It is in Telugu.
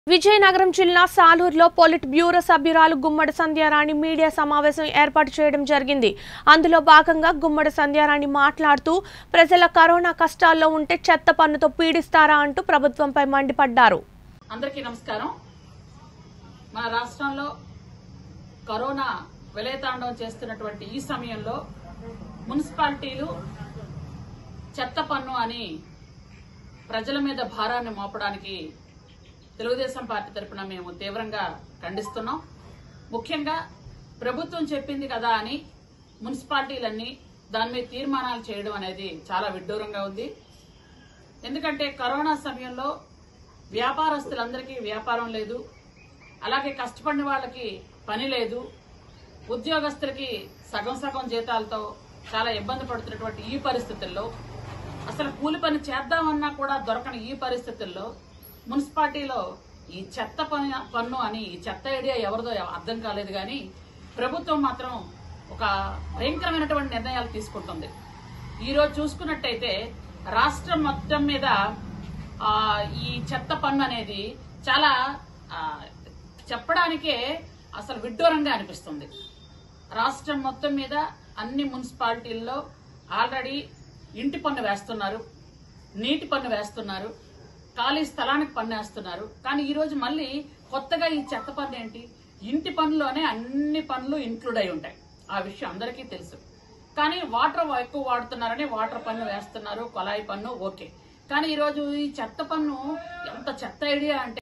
విజయనగరం జిల్లా సాలూరులో పొలిట్ బ్యూరో సభ్యురాలు గుమ్మడి సంధ్యారాణి మీడియా సమావేశం ఏర్పాటు చేయడం జరిగింది అందులో భాగంగా గుమ్మడి సంధ్యారాణి మాట్లాడుతూ ప్రజల కరోనా కష్టాల్లో ఉంటే చెత్త పన్నుతో పీడిస్తారా అంటూ ప్రభుత్వంపై మండిపడ్డారు అందరికీ నమస్కారం మన రాష్ట్రంలో కరోనా విలయతాండవం చేస్తున్నటువంటి ఈ సమయంలో మున్సిపాలిటీలు చెత్త పన్ను అని ప్రజల మీద భారాన్ని మోపడానికి తెలుగుదేశం పార్టీ తరపున మేము తీవ్రంగా ఖండిస్తున్నాం ముఖ్యంగా ప్రభుత్వం చెప్పింది కదా అని మున్సిపాలిటీలన్నీ దాని మీద తీర్మానాలు చేయడం అనేది చాలా విడ్డూరంగా ఉంది ఎందుకంటే కరోనా సమయంలో వ్యాపారస్తులందరికీ వ్యాపారం లేదు అలాగే కష్టపడిన వాళ్ళకి పని లేదు ఉద్యోగస్తులకి సగం సగం జీతాలతో చాలా ఇబ్బంది పడుతున్నటువంటి ఈ పరిస్థితుల్లో అసలు కూలి పని చేద్దామన్నా కూడా దొరకని ఈ పరిస్థితుల్లో మున్సిపాలిటీలో ఈ చెత్త పన్ను పన్ను అని ఈ చెత్త ఐడియా ఎవరిదో అర్థం కాలేదు కానీ ప్రభుత్వం మాత్రం ఒక భయంకరమైనటువంటి నిర్ణయాలు తీసుకుంటుంది ఈ రోజు చూసుకున్నట్టయితే రాష్ట్రం మొత్తం మీద ఆ, ఈ చెత్త పన్ను అనేది చాలా ఆ, చెప్పడానికే అసలు విడ్డూరంగా అనిపిస్తుంది రాష్ట్రం మొత్తం మీద అన్ని మున్సిపాలిటీల్లో ఆల్రెడీ ఇంటి పన్ను వేస్తున్నారు నీటి పన్ను వేస్తున్నారు ఖాళీ స్థలానికి పన్ను వేస్తున్నారు కానీ ఈ రోజు మళ్ళీ కొత్తగా ఈ చెత్త పన్ను ఏంటి ఇంటి పన్నులోనే అన్ని పనులు ఇంక్లూడ్ అయి ఉంటాయి ఆ విషయం అందరికీ తెలుసు కానీ వాటర్ ఎక్కువ వాడుతున్నారని వాటర్ పన్ను వేస్తున్నారు కొలాయి పన్ను ఓకే కానీ ఈ రోజు ఈ చెత్త పన్ను ఎంత చెత్త ఐడియా అంటే